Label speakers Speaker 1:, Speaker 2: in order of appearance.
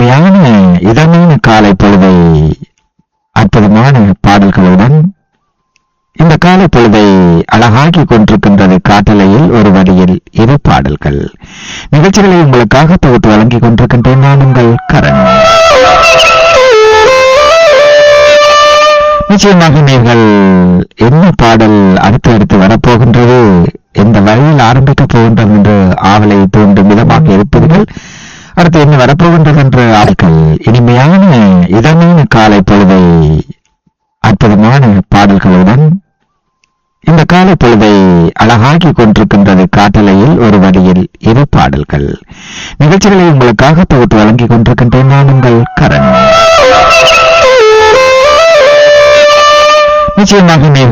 Speaker 1: இனிமையான இதமான காலை பொழுதை அற்புதமான பாடல்களுடன் இந்த காலை பொழுதை அழகாக்கி கொண்டிருக்கின்றது காட்டலையில் ஒரு வரியில் இரு பாடல்கள் நிகழ்ச்சிகளை உங்களுக்காக தொகுத்து வழங்கிக் கொண்டிருக்கின்றேன் நான் உங்கள் கரண் நிச்சயமாக நீங்கள் என்ன பாடல் அடுத்து அடுத்து வரப்போகின்றது எந்த வழியில் ஆரம்பிக்க போகின்றது என்று ஆவலை தூண்டும் விதமாக இருப்பீர்கள் அடுத்து என்ன வரப்போகின்றது என்று ஆட்கள் இனிமையான இதமான காலை பொழுதை அற்புதமான பாடல்களுடன் இந்த காலை பொழுதை அழகாக்கி கொண்டிருக்கின்றது காட்டலையில் ஒரு வரியில் இரு பாடல்கள் நிகழ்ச்சிகளை உங்களுக்காக தொகுத்து வழங்கிக் கொண்டிருக்கின்றேன் நான் உங்கள் கரண் நிச்சயமாக நீங்கள்